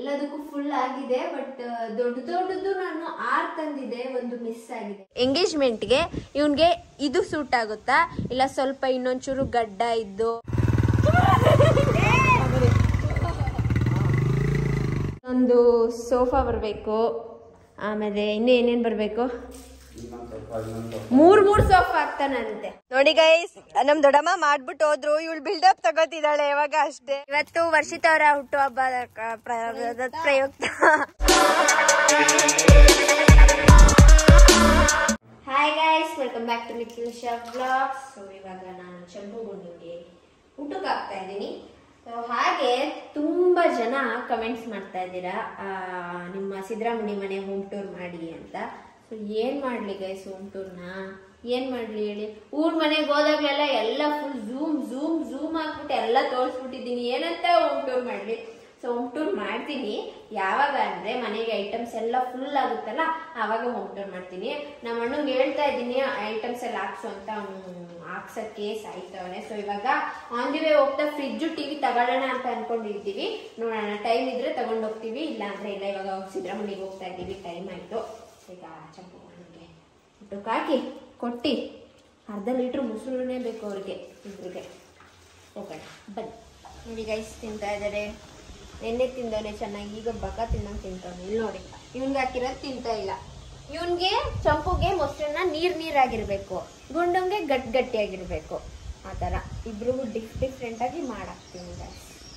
ಎಲ್ಲದಕ್ಕೂ ಫುಲ್ ಆಗಿದೆ ಬಟ್ ದೊಡ್ಡ ದೊಡ್ಡದು ನಾನು ಆರ್ ತಂದಿದೆ ಒಂದು ಮಿಸ್ ಆಗಿದೆ ಎಂಗೇಜ್ಮೆಂಟ್ಗೆ ಇವನ್ಗೆ ಇದು ಸೂಟ್ ಆಗುತ್ತಾ ಇಲ್ಲ ಸ್ವಲ್ಪ ಇನ್ನೊಂಚೂರು ಗಡ್ಡ ಇದ್ದು ಒಂದು ಸೋಫಾ ಬರಬೇಕು ಆಮೇಲೆ ಇನ್ನೂ ಏನೇನು ಬರಬೇಕು ಮೂರ್ ಮೂರ್ ಸೋಫಾ ಆಗ್ತಾನಂತೆ ನೋಡಿ ಗೈಸ್ ನಮ್ ದೊಡ್ಡಮ್ಮ ಮಾಡ್ಬಿಟ್ಟು ಹೋದ್ರು ಇವಳು ಬಿಲ್ಡಪ್ ತಗೋತಿದ್ದಾಳೆ ಇವಾಗ ಅಷ್ಟೇ ಇವತ್ತು ವರ್ಷಿತ ಅವರ ಹುಟ್ಟುಹಬ್ಬದ ಕ- ಪ್ರ- ಪ್ರಯುಕ್ತ hi guys welcome back to Nikhil ಶರ್ ಬ್ಲಾಗ್ಸ್ ಸೊ ಇವಾಗ ನಾನು ಚಂಪುಗುಂಡಿಗೆ ಊಟಕ್ಕೆ ಹಾಕ್ತಾ ಇದ್ದೀನಿ ಸೊ ಹಾಗೆ ತುಂಬ ಜನ ಕಮೆಂಟ್ಸ್ ಮಾಡ್ತಾ ಇದ್ದೀರಾ ಆ, ನಿಮ್ಮ ಸಿದ್ದರಾಮಯ್ಯ ಮನೆ ಹೋಮ್ ಟೂರ್ ಮಾಡಿ ಅಂತ ಸೊ ಏನು ಮಾಡಲಿ ಗೈಸ್ ಹೋಮ್ ಟೂರ್ನ ಏನು ಮಾಡಲಿ ಹೇಳಿ ಊರ್ ಮನೆಗೆ ಹೋದಾಗಲೆಲ್ಲ ಎಲ್ಲ ಫುಲ್ ಝೂಮ್ ಝೂಮ್ ಝೂಮ್ ಹಾಕ್ಬಿಟ್ಟು ಎಲ್ಲ ತೋರಿಸ್ಬಿಟ್ಟಿದ್ದೀನಿ ಏನಂತ ಹೋಮ್ ಟೂರ್ ಮಾಡಲಿ ಸೊ ಹೋಮ್ ಟೂರ್ ಮಾಡ್ತೀನಿ ಯಾವಾಗ ಅಂದರೆ ಮನೆಗೆ ಐಟಮ್ಸ್ ಎಲ್ಲ ಫುಲ್ ಆಗುತ್ತಲ್ಲ ಆವಾಗ ಹೋಮ್ ಟೂರ್ ಮಾಡ್ತೀನಿ ನಮ್ಮ ಅಣ್ಣಂಗೆ ಹೇಳ್ತಾ ಇದ್ದೀನಿ ಐಟಮ್ಸ್ ಎಲ್ಲ ಹಾಕ್ಸು ಅಂತ ಅವನು ಹಾಕ್ಸಕ್ಕೆ ಸಾಯ್ತವನೆ ಸೊ ಇವಾಗ ಆನ್ ದಿ ವೇ ಹೋಗ್ತಾ ಫ್ರಿಜ್ಜು ಟಿವಿ ತಗೊಳ್ಳೋಣ ಅಂತ ಅನ್ಕೊಂಡಿದ್ದೀವಿ ನೋಡೋಣ ಟೈಮ್ ಇದ್ರೆ ತಗೊಂಡು ಹೋಗ್ತೀವಿ ಇಲ್ಲ ಅಂದ್ರೆ ಇಲ್ಲ ಇವಾಗ ಸಿದ್ದರಾಮಯ್ಯಗೆ ಹೋಗ್ತಾ ಇದ್ದೀವಿ ಟೈಮ್ ಆಯಿತು ಈಗ ಚಂಪು ಅಣ್ಣಂಗೆ ಊಟಕ್ಕೆ ಹಾಕಿ ಕೊಟ್ಟು ಅರ್ಧ ಲೀಟ್ರ್ ಮೊಸರುನೇ ಬೇಕು ಅವ್ರಿಗೆ ಇಬ್ರಿಗೆ ಹೋಗೋಣ ಬನ್ನಿ ನೋಡಿ ಗೈಸ್ ತಿಂತಾ ಇದ್ದಾರೆ ನೆನ್ನೆ ತಿಂದವನೆ ಚೆನ್ನಾಗಿ ಈಗ ಬಕ ತಿನ್ನಂಗೆ ತಿಂತವನೆ ಇಲ್ಲಿ ನೋಡಿ ಇವ್ನಿಗೆ ಹಾಕಿರೋದು ತಿಂತಾ ಇಲ್ಲ ಇವನ್ಗೆ ಚಂಪುಗೆ ಮೊಸರನ್ನ ನೀರ್ ನೀರಾಗಿರ್ಬೇಕು ಗುಂಡಂಗೆ ಗಟ್ ಗಟ್ಟಿಯಾಗಿರ್ಬೇಕು ಆ ಥರ ಇಬ್ರಿಗೂ ಡಿಫ್ ಡಿಫ್ರೆಂಟ್ ಆಗಿ ಮಾಡಾಕ್ತೀನಿ ಗೈಸ್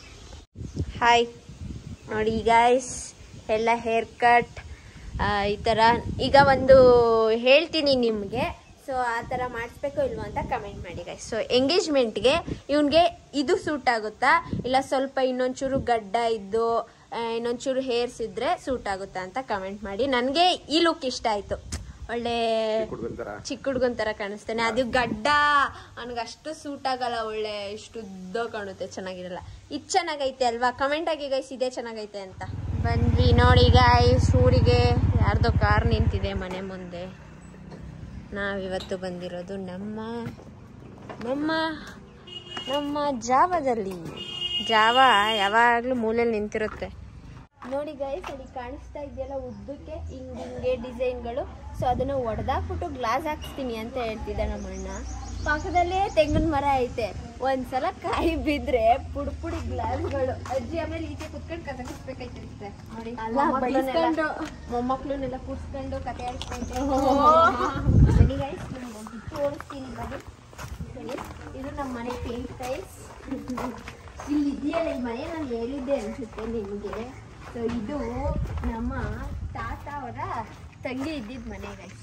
ಹಾಯ್ ನೋಡಿ ಗೈಸ್ ಎಲ್ಲ ಹೇರ್ ಕಟ್ ಈ ಥರ ಈಗ ಒಂದು ಹೇಳ್ತೀನಿ ನಿಮಗೆ ಸೊ ಆ ಥರ ಮಾಡಿಸ್ಬೇಕು ಇಲ್ವೋ ಅಂತ ಕಮೆಂಟ್ ಮಾಡಿ ಗೈಸ್ ಸೊ ಎಂಗೇಜ್ಮೆಂಟ್ಗೆ ಇವನ್ಗೆ ಇದು ಸೂಟ್ ಆಗುತ್ತಾ ಇಲ್ಲ ಸ್ವಲ್ಪ ಇನ್ನೊಂಚೂರು ಗಡ್ಡ ಇದ್ದು ಆ, ಇನ್ನೊಂಚೂರು ಹೇರ್ಸ್ ಇದ್ರೆ ಸೂಟ್ ಆಗುತ್ತಾ ಅಂತ ಕಮೆಂಟ್ ಮಾಡಿ ನನಗೆ ಈ ಲುಕ್ ಇಷ್ಟ ಆಯಿತು ಒಳ್ಳೆ ಚಿಕ್ಕ ಹುಡ್ಗನ್ ತರ ಕಾಣಿಸ್ತಾನೆ ಅದು ಗಡ್ಡ ಅವನಿಗೆ ಅಷ್ಟು ಸೂಟ್ ಆಗಲ್ಲ ಒಳ್ಳೆ ಇಷ್ಟು ಉದ್ದ ಕಾಣುತ್ತೆ ಚೆನ್ನಾಗಿರಲ್ಲ ಇದು ಚೆನ್ನಾಗೈತೆ ಅಲ್ವಾ ಕಮೆಂಟ್ ಆಗಿ ಗೈಸ್ ಇದೇ ಚೆನ್ನಾಗೈತೆ ಅಂತ ಬಂದ್ವಿ ನೋಡಿ ಗೈಸ್ ಊರಿಗೆ ಯಾರ್ದೋ ಕಾರ್ ನಿಂತಿದೆ ಮನೆ ಮುಂದೆ ನಾವಿವತ್ತು ಬಂದಿರೋದು ನಮ್ಮ ನಮ್ಮ ನಮ್ಮ ಜಾವದಲ್ಲಿ ಜಾವ ಯಾವಾಗಲೂ ಮೂಲೆಯಲ್ಲಿ ನಿಂತಿರುತ್ತೆ ನೋಡಿ ಗೈಸ್ ಅಲ್ಲಿ ಕಾಣಿಸ್ತಾ ಇದೆಯಲ್ಲ ಉದ್ದಕ್ಕೆ ಹಿಂಗ್ ಹಿಂಗೆ ಡಿಸೈನ್ಗಳು ಸೊ ಅದನ್ನ ಒಡೆದಾಕ್ಬಿಟ್ಟು ಗ್ಲಾಸ್ ಹಾಕ್ಸ್ತೀನಿ ಅಂತ ಹೇಳ್ತಿದ್ದ ನಮ್ಮ ಅಣ್ಣ ಪಕ್ಕದಲ್ಲೇ ತೆಂಗಿನ ಮರ ಐತೆ ಒಂದ್ಸಲ ಕಾಯಿ ಬಿದ್ರೆ ಪುಡಿ ಪುಡಿ ಗ್ಲಾಸ್ಗಳು ಅಜ್ಜಿ ಆಮೇಲೆ ಈಚೆ ಕುತ್ಕೊಂಡು ಕತೆ ಕುತ್ಬೇಕಾಯ್ತಿರುತ್ತೆ ನೋಡಿ ಮೊಮ್ಮಕ್ಳನ್ನೆಲ್ಲ ಮೊಮ್ಮಕ್ಳನ್ನೆಲ್ಲ ಕೂರ್ಸ್ಕೊಂಡು ಕತೆ ಆಡಿಸ್ಕೊಂಡೆ ಬನ್ನಿ ಗೈಸ್ ನಿಮ್ಗೆ ತೋರಿಸ್ತೀನಿ ಬನ್ನಿ ಬನ್ನಿ. ಇದು ನಮ್ಮ ಮನೆ ಪೇಂಟ್ ಟೈಲ್ಸ್ ಇಲ್ಲಿ ಇದೆಯಲ್ಲ ಈ ಮನೆ ನಾನು ಹೇಳಿದ್ದೆ ಅನ್ಸುತ್ತೆ ನಿಮಗೆ ಸೊ ಇದು ನಮ್ಮ ತಾತ ಅವರ ತಂಗಿ ಇದ್ದಿದ್ದ ಮನೆ ಗೈಸ್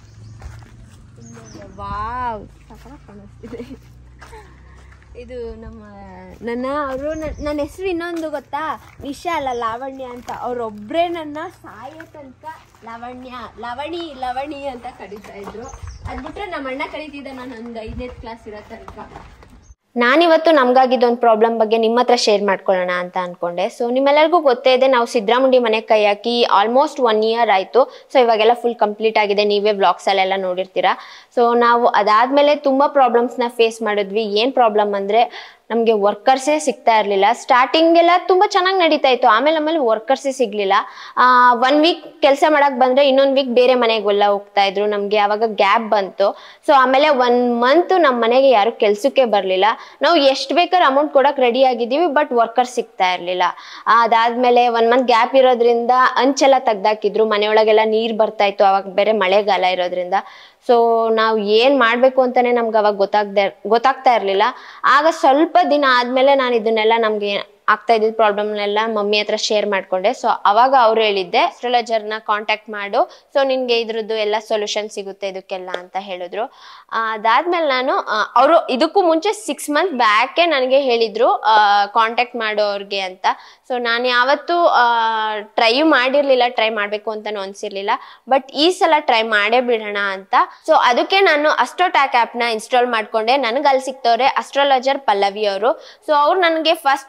ವಾವ್ ಸಕಲ ಕಾಣಿಸ್ತಿದೆ ಇದು ನಮ್ಮ ನನ್ನ ಅವರು ನನ್ನ ಹೆಸರು ಇನ್ನೊಂದು ಗೊತ್ತಾ ನಿಶಾ ಅಲ್ಲ ಲಾವಣ್ಯ ಅಂತ ಅವರೊಬ್ಬರೇ ನನ್ನ ಸಾಯೋ ತನಕ ಲಾವಣ್ಯ ಲವಣಿ ಲವಣಿ ಅಂತ ಕರೀತಾ ಇದ್ರು ಅದ್ಬಿಟ್ರೆ ನಮ್ಮ ಅಣ್ಣ ಕರೀತಿದ್ದ ನಾನು ಒಂದು ಐದನೇ ಕ್ಲಾಸ್ ಇರೋ ತನಕ ನಾನಿವತ್ತು ನಮ್ಗಾಗಿದ್ದ ಒಂದು ಪ್ರಾಬ್ಲಮ್ ಬಗ್ಗೆ ನಿಮ್ಮ ಹತ್ರ ಶೇರ್ ಮಾಡ್ಕೊಳ್ಳೋಣ ಅಂತ ಅನ್ಕೊಂಡೆ ಸೊ ನಿಮ್ಮೆಲ್ಲರಿಗೂ ಗೊತ್ತೇ ಇದೆ ನಾವು ಸಿದ್ದರಾಮುಂಡಿ ಮನೆ ಕೈ ಹಾಕಿ ಆಲ್ಮೋಸ್ಟ್ ಒನ್ ಇಯರ್ ಆಯಿತು ಸೊ ಇವಾಗೆಲ್ಲ ಫುಲ್ ಕಂಪ್ಲೀಟ್ ಆಗಿದೆ ನೀವೇ ಬ್ಲಾಗ್ಸ್ ಅಲ್ಲೆಲ್ಲ ನೋಡಿರ್ತೀರಾ ಸೊ ನಾವು ಅದಾದ್ಮೇಲೆ ತುಂಬಾ ಪ್ರಾಬ್ಲಮ್ಸ್ನ ಫೇಸ್ ಮಾಡಿದ್ವಿ ಏನು ಪ್ರಾಬ್ಲಮ್ ಅಂದ್ರೆ ನಮಗೆ ವರ್ಕರ್ಸೇ ಸಿಗ್ತಾ ಇರಲಿಲ್ಲ ಸ್ಟಾರ್ಟಿಂಗ್ ಎಲ್ಲ ತುಂಬಾ ಚೆನ್ನಾಗಿ ನಡೀತಾ ಇತ್ತು ಆಮೇಲೆ ಆಮೇಲೆ ವರ್ಕರ್ಸೇ ಸಿಗ್ಲಿಲ್ಲ ಒನ್ ವೀಕ್ ಕೆಲಸ ಮಾಡಕ್ ಬಂದ್ರೆ ಇನ್ನೊಂದ್ ವೀಕ್ ಬೇರೆ ಮನೆಗೆಲ್ಲ ಹೋಗ್ತಾ ಇದ್ರು ನಮ್ಗೆ ಅವಾಗ ಗ್ಯಾಪ್ ಬಂತು ಸೊ ಆಮೇಲೆ ಒನ್ ಮಂತ್ ನಮ್ಮ ಮನೆಗೆ ಯಾರು ಕೆಲ್ಸಕ್ಕೆ ಬರಲಿಲ್ಲ ನಾವು ಎಷ್ಟು ಬೇಕಾದ್ರೆ ಅಮೌಂಟ್ ಕೊಡಕ್ ರೆಡಿ ಆಗಿದ್ದೀವಿ ಬಟ್ ವರ್ಕರ್ ಸಿಗ್ತಾ ಇರಲಿಲ್ಲ ಅದಾದ್ಮೇಲೆ ಒನ್ ಮಂತ್ ಗ್ಯಾಪ್ ಇರೋದ್ರಿಂದ ಅಂಚೆಲ್ಲ ತೆಗ್ದಾಕಿದ್ರು ಮನೆಯೊಳಗೆಲ್ಲ ನೀರ್ ಬರ್ತಾ ಇತ್ತು ಅವಾಗ ಬೇರೆ ಮಳೆಗಾಲ ಇರೋದ್ರಿಂದ ಸೊ ನಾವು ಏನ್ ಮಾಡ್ಬೇಕು ಅಂತಾನೆ ನಮ್ಗೆ ಅವಾಗ ಗೊತ್ತಾಗ್ದೆ ಗೊತ್ತಾಗ್ತಾ ಇರ್ಲಿಲ್ಲ ಆಗ ಸ್ವಲ್ಪ ದಿನ ಆದ್ಮೇಲೆ ನಾನು ಇದನ್ನೆಲ್ಲ ನಮ್ಗೆ ಆಗ್ತಾ ಇದ್ದಿದ್ ಪ್ರಾಬ್ಲಮ್ನೆಲ್ಲ ಮಮ್ಮಿ ಹತ್ರ ಶೇರ್ ಮಾಡ್ಕೊಂಡೆ ಸೊ ಅವಾಗ ಅವ್ರು ಹೇಳಿದ್ದೆ ಅಸ್ಟ್ರಾಲಜರ್ನ ಕಾಂಟ್ಯಾಕ್ಟ್ ಮಾಡು ಸೊ ನಿನ್ಗೆ ಇದ್ರದ್ದು ಎಲ್ಲ ಸೊಲ್ಯೂಷನ್ ಸಿಗುತ್ತೆ ಇದಕ್ಕೆಲ್ಲ ಅಂತ ಹೇಳಿದ್ರು ಆ, ಅದಾದ್ಮೇಲೆ ನಾನು ಅವರು ಇದಕ್ಕೂ ಮುಂಚೆ ಸಿಕ್ಸ್ ಮಂತ್ ಬ್ಯಾಕೆ ನನಗೆ ಹೇಳಿದ್ರು ಕಾಂಟ್ಯಾಕ್ಟ್ ಮಾಡೋರ್ಗೆ ಅಂತ ಸೊ ನಾನು ಯಾವತ್ತೂ ಟ್ರೈ ಮಾಡಿರ್ಲಿಲ್ಲ ಟ್ರೈ ಮಾಡ್ಬೇಕು ಅಂತಾನು ಅನ್ಸಿರ್ಲಿಲ್ಲ ಬಟ್ ಈ ಸಲ ಟ್ರೈ ಮಾಡೇ ಬಿಡೋಣ ಅಂತ ಸೊ ಅದಕ್ಕೆ ನಾನು ಅಸ್ಟ್ರೋಟ್ಯಾಕ್ ಆ್ಯಪ್ನ ಇನ್ಸ್ಟಾಲ್ ಮಾಡ್ಕೊಂಡೆ ನನಗೆ ಅಲ್ಲಿ ಸಿಕ್ತವ್ರೆ ಅಸ್ಟ್ರಾಲಜರ್ ಪಲ್ಲವಿ ಅವರು ಸೊ ಅವ್ರು ನನಗೆ ಫಸ್ಟ್ ಕೇಳಿದ್ದು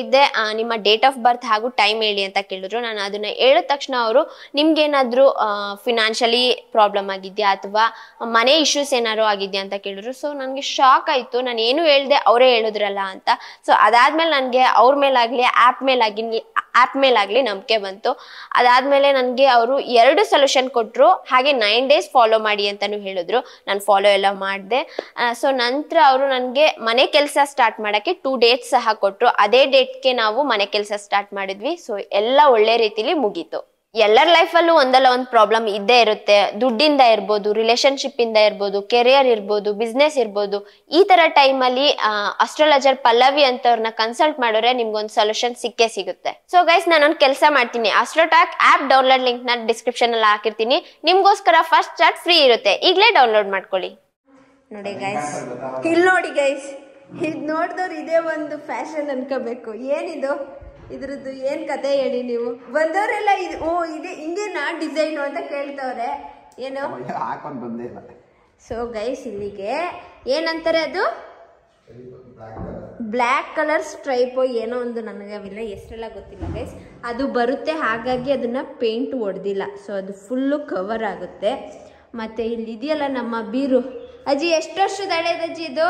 ಕೇಳಿದ್ದೆ ಆ, ನಿಮ್ಮ ಡೇಟ್ ಆಫ್ ಬರ್ತ್ ಹಾಗೂ ಟೈಮ್ ಹೇಳಿ ಅಂತ ಕೇಳಿದ್ರು ನಾನು ಅದನ್ನ ಹೇಳಿದ ತಕ್ಷಣ ಅವರು ನಿಮ್ಗೇನಾದ್ರೂ ಫಿನಾನ್ಷಿಯಲಿ ಪ್ರಾಬ್ಲಮ್ ಆಗಿದ್ಯಾ ಅಥವಾ ಮನೆ ಇಶ್ಯೂಸ್ ಏನಾದ್ರು ಆಗಿದ್ಯಾ ಅಂತ ಕೇಳಿದ್ರು ಸೊ ನನಗೆ ಶಾಕ್ ಆಯ್ತು ನಾನು ಏನು ಹೇಳ್ದೆ ಅವರೇ ಹೇಳಿದ್ರಲ್ಲ ಅಂತ ಸೊ ಅದಾದ್ಮೇಲೆ ನನಗೆ ಅವ್ರ ಮೇಲಾಗ್ಲಿ ಆ್ಯಪ್ ಮೇಲಾಗ್ಲಿ ಆ್ಯಪ್ ಮೇಲಾಗ್ಲಿ ನಂಬಿಕೆ ಬಂತು ಅದಾದ್ಮೇಲೆ ನನಗೆ ಅವರು ಎರಡು ಸೊಲ್ಯೂಷನ್ ಕೊಟ್ಟರು ಹಾಗೆ ನೈನ್ ಡೇಸ್ ಫಾಲೋ ಮಾಡಿ ಅಂತಾನು ಹೇಳಿದ್ರು ನಾನು ಫಾಲೋ ಎಲ್ಲ ಮಾಡಿದೆ ಸೊ ನಂತರ ಅವರು ನನಗೆ ಮನೆ ಕೆಲಸ ಸ್ಟಾರ್ಟ್ ಮಾಡೋಕ್ಕೆ ಟೂ ಡೇಟ್ಸ್ ಸಹ ಕೊಟ್ಟರು ಅದೇ ಡೇಟ್ಗೆ ನಾವು ಮನೆ ಕೆಲಸ ಸ್ಟಾರ್ಟ್ ಮಾಡಿದ್ವಿ ಸೊ ಎಲ್ಲ ಒಳ್ಳೆ ರೀತಿಲಿ ಮುಗೀತು ಎಲ್ಲರ ಲೈಫಲ್ಲೂ ಒಂದಲ್ಲ ಒಂದು ಪ್ರಾಬ್ಲಮ್ ಇದ್ದೇ ಇರುತ್ತೆ ದುಡ್ಡಿಂದ ಇರ್ಬೋದು ರಿಲೇಶನ್ಶಿಪ್ ಇಂದ ಇರ್ಬೋದು ಕೆರಿಯರ್ ಇರ್ಬೋದು ಬಿಸ್ನೆಸ್ ಇರ್ಬೋದು ಈ ತರ ಟೈಮಲ್ಲಿ ಅಸ್ಟ್ರಾಲಜರ್ ಪಲ್ಲವಿ ಅಂತವ್ರನ್ನ ಕನ್ಸಲ್ಟ್ ಮಾಡಿದ್ರೆ ನಿಮ್ಗೊಂದು ಸೊಲ್ಯೂಷನ್ ಸಿಕ್ಕೇ ಸಿಗುತ್ತೆ ಸೊ ಗೈಸ್ ನಾನೊಂದು ಕೆಲಸ ಮಾಡ್ತೀನಿ ಅಸ್ಟ್ರೋಟಾಕ್ ಆಪ್ ಡೌನ್ಲೋಡ್ ಲಿಂಕ್ ನ ಡಿಸ್ಕ್ರಿಪ್ಷನ್ ಅಲ್ಲಿ ಹಾಕಿರ್ತೀನಿ ನಿಮ್ಗೋಸ್ಕರ ಫಸ್ಟ್ ಚಾರ್ಟ್ ಫ್ರೀ ಇರುತ್ತೆ ಈಗಲೇ ಡೌನ್ಲೋಡ್ ಮಾಡ್ಕೊಳ್ಳಿ ನೋಡಿ ಗೈಸ್ ಇಲ್ಲಿ ನೋಡಿ ಗೈಸ್ ಇದು ನೋಡಿದವ್ರು ಇದೇ ಒಂದು ಫ್ಯಾಷನ್ ಅನ್ಕೋಬೇಕು ಏನಿದು ಇದ್ರದ್ದು ಏನ್ ಕತೆ ಹೇಳಿ ನೀವು ಬಂದವರೆಲ್ಲ ಇದು ಓ ಇದೆ ಹಿಂಗೇನಾ ಡಿಸೈನು ಅಂತ ಕೇಳ್ತವ್ರೆ ಏನು ಹಾಕೊಂಡ್ ಬಂದೇ ಇಲ್ಲ ಸೊ ಗೈಸ್ ಇಲ್ಲಿಗೆ ಏನಂತಾರೆ ಅದು ಬ್ಲ್ಯಾಕ್ ಕಲರ್ ಸ್ಟ್ರೈಪು ಏನೋ ಒಂದು ನನಗೆ ಅವೆಲ್ಲ ಹೆಸರೆಲ್ಲ ಗೊತ್ತಿಲ್ಲ ಗೈಸ್ ಅದು ಬರುತ್ತೆ ಹಾಗಾಗಿ ಅದನ್ನ ಪೇಂಟ್ ಹೊಡೆದಿಲ್ಲ ಸೊ ಅದು ಫುಲ್ಲು ಕವರ್ ಆಗುತ್ತೆ ಮತ್ತೆ ಇಲ್ಲಿ ಇದೆಯಲ್ಲ ನಮ್ಮ ಬೀರು ಅಜ್ಜಿ ಎಷ್ಟು ವರ್ಷದ ಹಳೇದು ಅಜ್ಜಿ ಇದು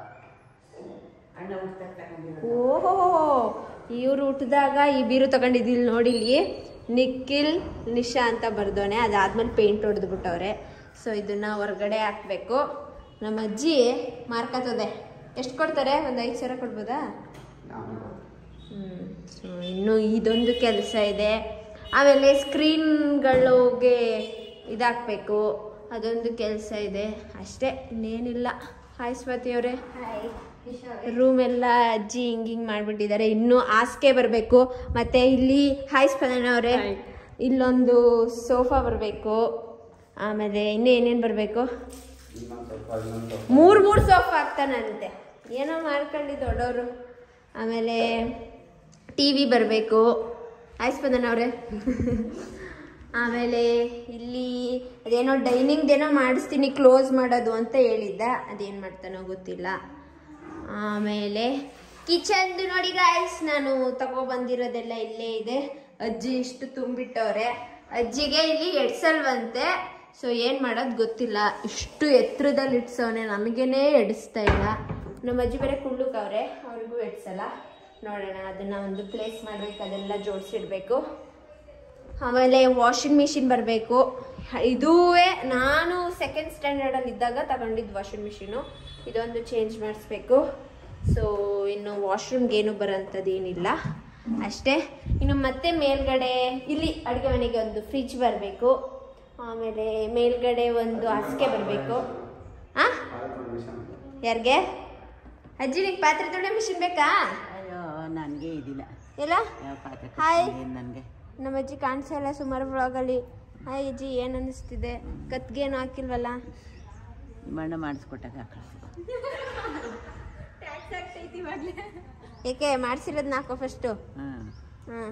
ಓಹೋ ಇವ್ರು ಹುಟ್ಟಿದಾಗ ಈ ಬೀರು ತಗೊಂಡಿದ್ದಿಲ್ಲ ನೋಡಿ ಇಲ್ಲಿ ನಿಖಿಲ್ ನಿಶಾ ಅಂತ ಬರ್ದೋನೆ ಅದಾದ್ಮೇಲೆ ಪೇಂಟ್ ಹೊಡೆದು ಬಿಟ್ಟವ್ರೆ ಸೊ ಇದನ್ನ ಹೊರಗಡೆ ಹಾಕ್ಬೇಕು ನಮ್ಮ ಅಜ್ಜಿ ಮಾರ್ಕತ್ತದೆ ಎಷ್ಟು ಕೊಡ್ತಾರೆ ಒಂದು ಐದು ಸಾವಿರ ಕೊಡ್ಬೋದಾ ಹ್ಮ್. ಸೊ ಇನ್ನು ಇದೊಂದು ಕೆಲಸ ಇದೆ ಆಮೇಲೆ ಸ್ಕ್ರೀನ್ಗಳಿಗೆ ಇದಾಕಬೇಕು ಅದೊಂದು ಕೆಲಸ ಇದೆ ಅಷ್ಟೇ ಇನ್ನೇನಿಲ್ಲ ಹಾಯ್ ಸ್ವಾತಿ ಅವರೇ ರೂಮ್ ಎಲ್ಲ ಅಜ್ಜಿ ಹಿಂಗ್ ಹಿಂಗ್ ಮಾಡ್ಬಿಟ್ಟಿದ್ದಾರೆ ಇನ್ನು ಹಾಸಿಗೆ ಬರಬೇಕು ಮತ್ತೆ ಇಲ್ಲಿ ಹಾಯ್ ಸ್ಪಂದನ ಅವರೇ ಇಲ್ಲೊಂದು ಸೋಫಾ ಬರಬೇಕು ಆಮೇಲೆ ಇನ್ನೂ ಏನೇನು ಬರಬೇಕು ಮೂರು ಮೂರು ಸೋಫಾ ಆಗ್ತಾನಂತೆ ಏನೋ ಮಾಡ್ಕೊಂಡು ದೊಡ್ಡವರು ಆಮೇಲೆ ಟಿ ವಿ ಬರಬೇಕು ಆಯ್ತು ಸ್ಪಂದನ ಅವರೇ ಆಮೇಲೆ ಇಲ್ಲಿ ಅದೇನೋ ಡೈನಿಂಗ್ದೇನೋ ಮಾಡಿಸ್ತೀನಿ ಕ್ಲೋಸ್ ಮಾಡೋದು ಅಂತ ಹೇಳಿದ್ದ ಅದೇನು ಮಾಡ್ತಾನೋ ಗೊತ್ತಿಲ್ಲ ಆಮೇಲೆ ಕಿಚನ್ದು ನೋಡಿ ಗಾಯ್ಸ್ ನಾನು ತಗೊಬಂದಿರೋದೆಲ್ಲ ಇಲ್ಲೇ ಇದೆ ಅಜ್ಜಿ ಇಷ್ಟು ತುಂಬಿಟ್ಟವ್ರೆ ಅಜ್ಜಿಗೆ ಇಲ್ಲಿ ಎಡ್ಸಲ್ವಂತೆ ಸೊ ಏನು ಮಾಡೋದು ಗೊತ್ತಿಲ್ಲ ಇಷ್ಟು ಎತ್ತರದಲ್ಲಿ ಇಡ್ಸವನೆ ನನಗೇನೆ ಎಡಿಸ್ತಾ ಇಲ್ಲ ನಮ್ಮ ಅಜ್ಜಿ ಬೇರೆ ಕುಳ್ಳುಕವ್ರೆ ಅವ್ರಿಗೂ ಎಡ್ಸಲ್ಲ ನೋಡೋಣ ಅದನ್ನ ಒಂದು ಪ್ಲೇಸ್ ಮಾಡ್ಬೇಕು ಅದೆಲ್ಲ ಜೋಡಿಸಿಡ್ಬೇಕು ಆಮೇಲೆ ವಾಷಿಂಗ್ ಮಿಷಿನ್ ಬರಬೇಕು ಇದುವೇ ನಾನು ಸೆಕೆಂಡ್ ಸ್ಟ್ಯಾಂಡರ್ಡಲ್ಲಿ ಇದ್ದಾಗ ತಗೊಂಡಿದ್ದು ವಾಷಿಂಗ್ ಮಿಷಿನು ಇದೊಂದು ಚೇಂಜ್ ಮಾಡಿಸ್ಬೇಕು ಸೊ ಇನ್ನು ವಾಶ್ರೂಮ್ಗೆ ಏನು ಬರೋಂಥದ್ದು ಏನಿಲ್ಲ ಅಷ್ಟೇ ಇನ್ನು ಮತ್ತೆ ಮೇಲ್ಗಡೆ ಇಲ್ಲಿ ಅಡುಗೆ ಮನೆಗೆ ಒಂದು ಫ್ರಿಜ್ ಬರಬೇಕು ಆಮೇಲೆ ಮೇಲ್ಗಡೆ ಒಂದು ಹಾಸಿಗೆ ಬರಬೇಕು ಆ ಯಾರಿಗೆ ಅಜ್ಜಿ ನಿಂಗೆ ಪಾತ್ರೆ ತೊಳೆ ಮಿಷಿನ್ ಬೇಕಾ ಅಯ್ಯೋ ನನಗೆ ಇದಿಲ್ಲ ಇಲ್ಲ ಯಾವ ಪಾತ್ರೆ ಹಾಯ್. ನನಗೆ ನಮ್ಮ ಅಜ್ಜಿ ಕಾಣಿಸ್ತಾ ಇಲ್ಲ ಸುಮಾರು ವ್ಲಾಗಲ್ಲಿ ಹಾಯ್ ಅಜ್ಜಿ ಏನು ಅನ್ನಿಸ್ತಿದೆ ಕತ್ಗೇನು ಹಾಕಿಲ್ವಲ್ಲ ಮಣ್ಣು ಮಾಡಿಸ್ಕೊಟ್ಟಾಗ ಹಾಕಳ ಏಕೆ ಮಾಡಿಸಿರೋದನ್ನ ಹಾಕೋ ಫಸ್ಟು ಹಾಂ ಹಾಂ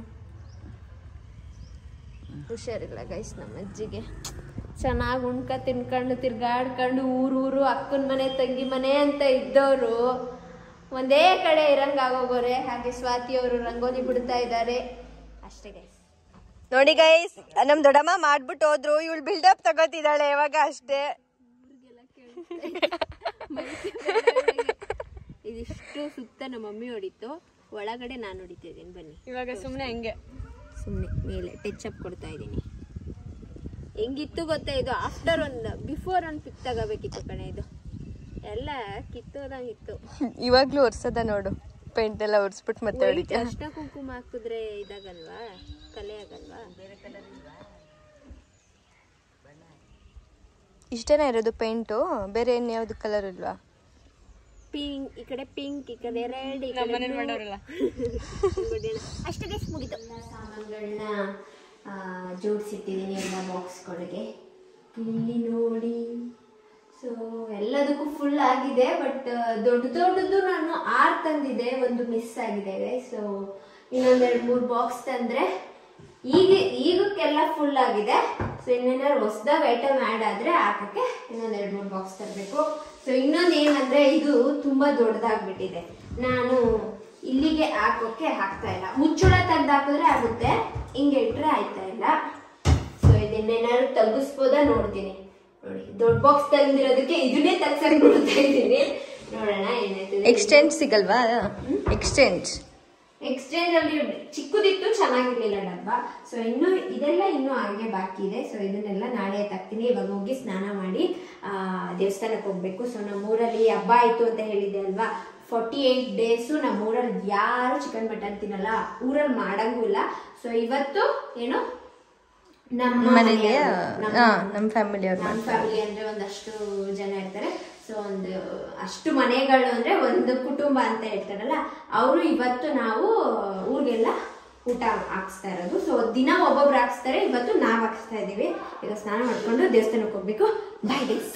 ಹುಷಾರಿಲ್ಲ ಗೈಸ್ ನಮ್ಮ ಅಜ್ಜಿಗೆ ಚೆನ್ನಾಗಿ ಉಣ್ಕ ತಿನ್ಕೊಂಡು ತಿರ್ಗಾಡ್ಕೊಂಡು ಊರೂರು ಅಕ್ಕನ ಮನೆ ತಂಗಿ ಮನೆ ಅಂತ ಇದ್ದವರು ಒಂದೇ ಕಡೆ ಇರಂಗಾಗೋಗೋರೆ ಹಾಗೆ ಸ್ವಾತಿ ಅವರು ರಂಗೋಲಿ ಬಿಡ್ತಾ ಇದ್ದಾರೆ ಅಷ್ಟೇ ಗೈಸ್ ನೋಡಿ ಗೈಸ್ ನಮ್ ದೊಡ್ಡಮ್ಮ ಮಾಡ್ಬಿಟ್ಟು ಹೋದ್ರು ಇವಳು ಬಿಲ್ಡಪ್ ತಗೋತಿದ್ದಾಳೆ ಇವಾಗ ಅಷ್ಟೇ ಇದಿಷ್ಟು ಸುತ್ತ ನಮ್ಮ ಮಮ್ಮಿ ಹೊಡಿತು ಒಳಗಡೆ ನಾನು ಹೊಡಿತಿದ್ದೀನಿ ಬನ್ನಿ ಇವಾಗ ಸುಮ್ನೆ ಹಂಗೆ ಸುಮ್ಮನೆ ಮೇಲೆ ಟಚ್ ಅಪ್ ಕೊಡ್ತಾ ಇದ್ದೀನಿ ಹೆಂಗಿತ್ತು ಗೊತ್ತಾ ಇದು ಆಫ್ಟರ್ ಒಂದು ಬಿಫೋರ್ ಒಂದು ಪಿಕ್ ತಗೋಬೇಕಿತ್ತು ಕಣೆ ಇದು ಎಲ್ಲ ಕಿತ್ತೋದಂಗಿತ್ತು ಇವಾಗ್ಲೂ ಒರ್ಸದ ನೋಡು ಪೇಂಟ್ ಎಲ್ಲ ಒರ್ಸ್ಬಿಟ್ಟು ಮತ್ತೆ ಹೊಡಿತೀಯ ಅಷ್ಟ ಕುಂಕುಮ ಹಾಕಿದ್ರೆ ಇದಾಗಲ್ವಾ ಕಲೆ ಆಗಲ್ವಾ ಇಷ್ಟೇನ ಇರೋದು ಪೇಂಟು ಬೇರೆ ಏನ್ ಯಾವ್ದು ಕಲರ್ ಇಲ್ವಾ ಪಿಂಕ್ ಈ ಕಡೆ ಪಿಂಕ್ ಈ ಕಡೆ ರೆಡ್ ಈ ಕಡೆ ಅಷ್ಟೇ ಗೈಸ್ ಮುಗಿತು ಸಾಮಾನುಗಳನ್ನ ಜೋಡಿಸಿಟ್ಟಿದ್ದೀನಿ ಎಲ್ಲ ಬಾಕ್ಸ್ಗಳಿಗೆ ಇಲ್ಲಿ ನೋಡಿ ಸೊ ಎಲ್ಲದಕ್ಕೂ ಫುಲ್ ಆಗಿದೆ ಬಟ್ ದೊಡ್ಡ ದೊಡ್ಡದು ನಾನು ಆರು ತಂದಿದೆ ಒಂದು ಮಿಸ್ ಆಗಿದೆ ಸೊ ಇನ್ನೊಂದೆರಡು ಮೂರು ಬಾಕ್ಸ್ ತಂದ್ರೆ ಈಗ ಈಗಕ್ಕೆಲ್ಲ ಫುಲ್ ಆಗಿದೆ ಸೊ ಇನ್ನೇನಾದ್ರು ಹೊಸದಾಗ ಐಟಮ್ ಆ್ಯಡ್ ಆದ್ರೆ ಹಾಕಕ್ಕೆ ಇನ್ನೊಂದೆರಡು ಮೂರು ಬಾಕ್ಸ್ ತರಬೇಕು ಸೊ ಇನ್ನೊಂದು ಏನಂದ್ರೆ ಇದು ತುಂಬಾ ದೊಡ್ಡದಾಗ್ಬಿಟ್ಟಿದೆ ನಾನು ಇಲ್ಲಿಗೆ ಹಾಕೋಕೆ ಆಗ್ತಾ ಇಲ್ಲ ಮುಚ್ಚಳ ತೆಗ್ದು ಹಾಕಿದ್ರೆ ಆಗುತ್ತೆ ಹಿಂಗೆ ಇಟ್ರೆ ಆಯ್ತಾ ಇಲ್ಲ ಸೊ ಇದನ್ನೇನಾದ್ರು ತಗ್ಗಿಸ್ಬೋದಾ ನೋಡ್ತೀನಿ ನೋಡಿ ದೊಡ್ಡ ಬಾಕ್ಸ್ ತೆಗ್ದಿರೋದಕ್ಕೆ ಇದನ್ನೇ ತಗ್ಸಕ್ ನೋಡ್ತಾ ಇದ್ದೀನಿ ನೋಡೋಣ ಏನಾಯ್ತದೆ ಎಕ್ಸ್ಟೆಂಡ್ ಸಿಗಲ್ವಾ ಎಕ್ಸ್ಟೆಂಡ್ ಎಕ್ಸ್ಚೇಂಜ್ ಅಲ್ಲಿ ಚಿಕ್ಕದಿತ್ತು ಚೆನ್ನಾಗಿರ್ಲಿಲ್ಲ ಡಬ್ಬ ಸೊ ಇನ್ನು ಇದೆಲ್ಲ ಇನ್ನೂ ಹಾಗೆ ಬಾಕಿ ಇದೆ ಸೊ ಇದನ್ನೆಲ್ಲ ನಾಳೆ ತಗ್ತೀನಿ ಇವಾಗ ಹೋಗಿ ಸ್ನಾನ ಮಾಡಿ ಆ, ದೇವಸ್ಥಾನಕ್ಕೆ ಹೋಗ್ಬೇಕು ಸೊ ನಮ್ಮೂರಲ್ಲಿ ಹಬ್ಬ ಆಯ್ತು ಅಂತ ಹೇಳಿದೆ ಅಲ್ವಾ ಫಾರ್ಟಿ ಏಯ್ಟ್ ಡೇಸು ನಮ್ಮೂರಲ್ಲಿ ಯಾರು ಚಿಕನ್ ಮಟನ್ ತಿನ್ನಲ್ಲ ಊರಲ್ಲಿ ಮಾಡಂಗೂ ಇಲ್ಲ ಸೊ ಇವತ್ತು ಏನು ನಮ್ಮ ಮನೇಲಿ ಮನೆಯವ್ರು, ನಮ್ಮ- ಹಾ ನಮ್ಮ ಫ್ಯಾಮಿಲಿ ಅವ್ರು ನಮ್ಮ ಫ್ಯಾಮಿಲಿ ಅಂದ್ರೆ ಒಂದಷ್ಟು ಜನ ಇರ್ತಾರೆ ಸೊ ಒಂದು ಅಷ್ಟು ಮನೆಗಳು ಅಂದ್ರೆ ಒಂದು ಕುಟುಂಬ ಅಂತ ಹೇಳ್ತಾರಲ್ಲ ಅವರು ಇವತ್ತು ನಾವು ಊರಿಗೆಲ್ಲ ಊಟ ಹಾಕ್ಸ್ತಾ ಇರೋದು ಸೊ ದಿನ ಒಬ್ಬೊಬ್ರು ಹಾಕ್ಸ್ತಾರೆ ಇವತ್ತು ನಾವ್ ಹಾಕ್ಸ್ತಾ ಇದೀವಿ ಈಗ ಸ್ನಾನ ಮಾಡ್ಕೊಂಡು ದೇವಸ್ಥಾನಕ್ಕೆ ಹೋಗ್ಬೇಕು ಬೈ ಡೇಸ್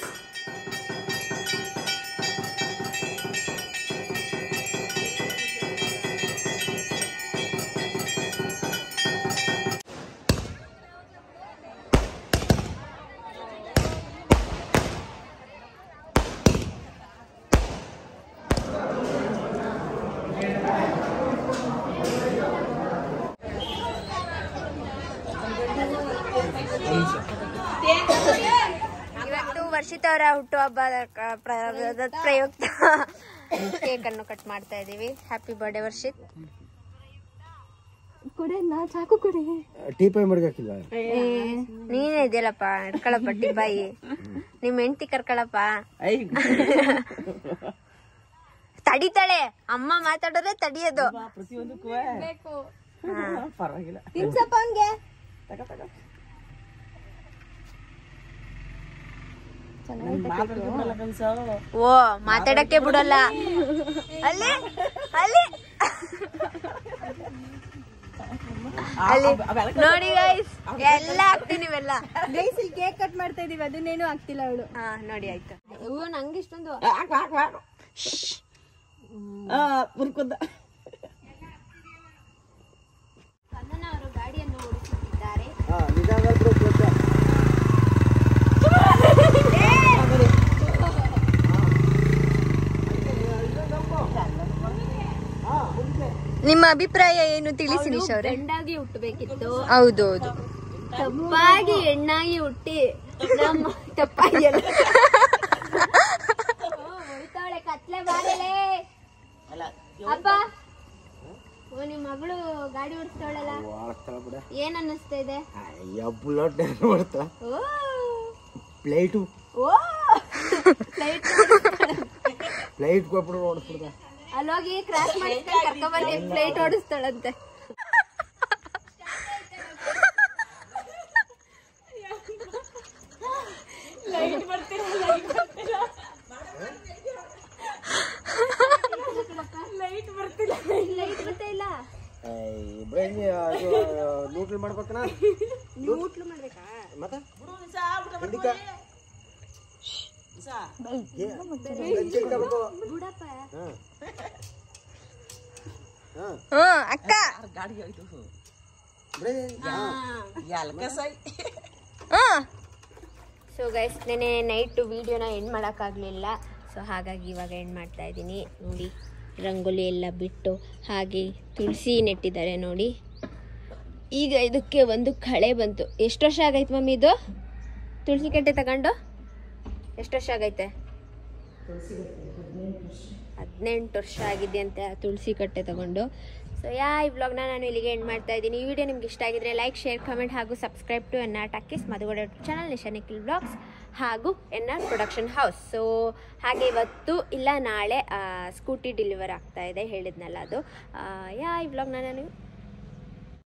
ಇವತ್ತು ವರ್ಷಿತ ಅವರ ಹುಟ್ಟುಹಬ್ಬದ ಕ- ಪ್ರ- ಪ್ರಯುಕ್ತ ಕೇಕ್ ಅನ್ನು ಕಟ್ ಮಾಡ್ತಾ ಇದೀವಿ happy birthday Varshith teapoy ಮಡ್ಗಾಕಿಲ್ಲ ನೀನೇ ಇದೆಯಲ್ಲಪ್ಪ ಹಿಡ್ಕೊಳಪ್ಪ ಟಿಬ್ಬಾಯಿ ನಿಮ್ ಹೆಂಡತಿ ಕರ್ಕೊಳಪ್ಪ ಐ ತಡಿತಾಳೆ ಅಮ್ಮ ಮಾತಾಡೋದೇ ತಡಿಯೋದು ಪ್ರತಿಯೊಂದಕ್ಕೂ ಪರವಾಗಿಲ್ಲ ತಿನ್ಸಪ್ಪ ಹಂಗೆ ಮಾತಾಡ್ಕೊಂಡಲ್ಲ ಕನ್ಸೋ ಓ ಮಾತಾಡಕ್ಕೆ ಬಿಡಲ್ಲ ಅಲ್ಲಿ ಅಲ್ಲಿ ಅಲ್ಲಿ ನೋಡಿ ಗೈಸ್ ಎಲ್ಲ ಹಾಕ್ತೀನಿ ನೀವೆಲ್ಲ ಗೈಸ್ ಇಲ್ಲಿ ಕೇಕ್ ಕಟ್ ಮಾಡ್ತಾ ಇದೀವಿ ಅದನ್ನೇನು ಆಗ್ತಿಲ್ಲ ಅವಳು ಹಾ ನೋಡಿ ಆಯ್ತು ಅಯ್ಯೋ ನಂಗೆ ಇಷ್ಟೊಂದು ಹಾಕು ಹಾಕು ಹಾಕು ಆ ಮುರ್ಕೊಂಡ ಅವರು ಗಾಡಿಯನ್ನು ಓಡಿಸುತ್ತಿದ್ದಾರೆ ಹಾ ನಿಧಾನ ಬಿಡು ಗೊತ್ತ ನಿಮ್ಮ ಅಭಿಪ್ರಾಯ ಏನು ತಿಳಿಸಿ ನಿಶ್ ಅವ್ರೆ ಗಂಡಾಗಿ ಹುಟ್ಟಬೇಕಿತ್ತು ಹೌದು ಹೌದು ತಪ್ಪಾಗಿ ಹೆಣ್ಣಾಗಿ ಹುಟ್ಟಿ ನಮ್ಮ ತಪ್ಪಾಗಿ ಎಲ್ಲ ಹೊಡಿತಾಳೆ ಕತ್ಲೆ ಬಾರಲೆ ಅಪ್ಪ ಓ ನಿಮ್ ಮಗಳು ಗಾಡಿ ಓಡಿಸ್ತಾಳಲ್ಲ ಆಡ್ತಾಳ ಬಿಡ ಏನ್ ಅನ್ನಿಸ್ತಾ ಇದೆ ಅಯ್ಯ ಬುಲೆಟ್ ಮಾಡ್ತಾಳ ಓ ಪ್ಲೇಟು ಓ ಫ್ಲೈಟ್ ಪ್ಲೇಟ್ ಕೊಟ್ಬಿಡು ಓಡಿಸ್ಬಿಡ್ದ ಅಲ್ಲೋಗಿ ಕ್ರಾಶ್ ಮಾಡಿಸ್ಕೊಂಡು ಕರ್ಕೊಂಬಂದು ಫ್ಲೈಟ್ ಓಡಿಸ್ತಾಳಂತೆ ಲೈಟ್ ಬರ್ತಾ ಇಲ್ಲ ಇಬ್ರಾಹಿಂ ಅದು ನೂಟ್ಲ್ ಮಾಡ್ಬೇಕನ ನೂಟ್ಲು ಮಾಡ್ಬೇಕಾ ಮತ್ತೆ ಹಿಂದಿಕ ಏ, ಬೆಂಚ್ ಇಟ್ಕೋಬೇಕು. ಬಿಡಪ್ಪ ಹಾ. ಹಾ. ಹ್ಮ್ ಅಕ್ಕ ಗಾಡಿ ಹೋಯ್ತು ಇಬ್ರಾಹಿಂ, ಹಾ. ಎಲ್ಕ ಸೈ ಹ್ಮ್ ಸೊ ಗೈಸ್ ನೆನೆ ನೈಟು ವಿಡಿಯೋನ ಎಂಡ್ ಮಾಡೋಕ್ಕಾಗಲಿಲ್ಲ ಸೊ ಹಾಗಾಗಿ ಇವಾಗ ಎಂಡ್ ಮಾಡ್ತಾ ಇದ್ದೀನಿ ನೋಡಿ ರಂಗೋಲಿ ಎಲ್ಲ ಬಿಟ್ಟು ಹಾಗೆ ತುಳಸಿ ನೆಟ್ಟಿದ್ದಾರೆ ನೋಡಿ ಈಗ ಇದಕ್ಕೆ ಒಂದು ಕಳೆ ಬಂತು ಎಷ್ಟು ವರ್ಷ ಆಗೈತೆ ಮಮ್ಮಿ ಇದು ತುಳಸಿ ಕಟ್ಟೆ ತಗೊಂಡು ಎಷ್ಟು ವರ್ಷ ಆಗೈತೆ ಹದಿನೆಂಟು ವರ್ಷ ಆಗಿದೆ ಅಂತ ತುಳಸಿ ಕಟ್ಟೆ ತಗೊಂಡು ಸೊ ಯಾ ಈ ವ್ಲಾಗ್ನ ನಾನು ಇಲ್ಲಿಗೆ ಎಂಡ್ ಮಾಡ್ತಾ ಇದ್ದೀನಿ ಈ ವಿಡಿಯೋ ನಿಮ್ಗೆ ಇಷ್ಟ ಆಗಿದ್ರೆ ಲೈಕ್ ಶೇರ್ ಕಮೆಂಟ್ ಹಾಗೂ subscribe to N R talkies ಮಧುಗಡೆ ಚಾನಲ್ ನಿಶಾ ನಿಖಿಲ್ ಬ್ಲಾಗ್ಸ್ ಹಾಗೂ N R production house so ಹಾಗೆ ಇವತ್ತು ಇಲ್ಲ ನಾಳೆ ಸ್ಕೂಟಿ ಡೆಲಿವರ್ ಆಗ್ತಾ ಇದೆ ಹೇಳಿದ್ನಲ್ಲ ಅದು ಆ, ಯಾ ಈ ವ್ಲಾಗ್ನ ನಾನು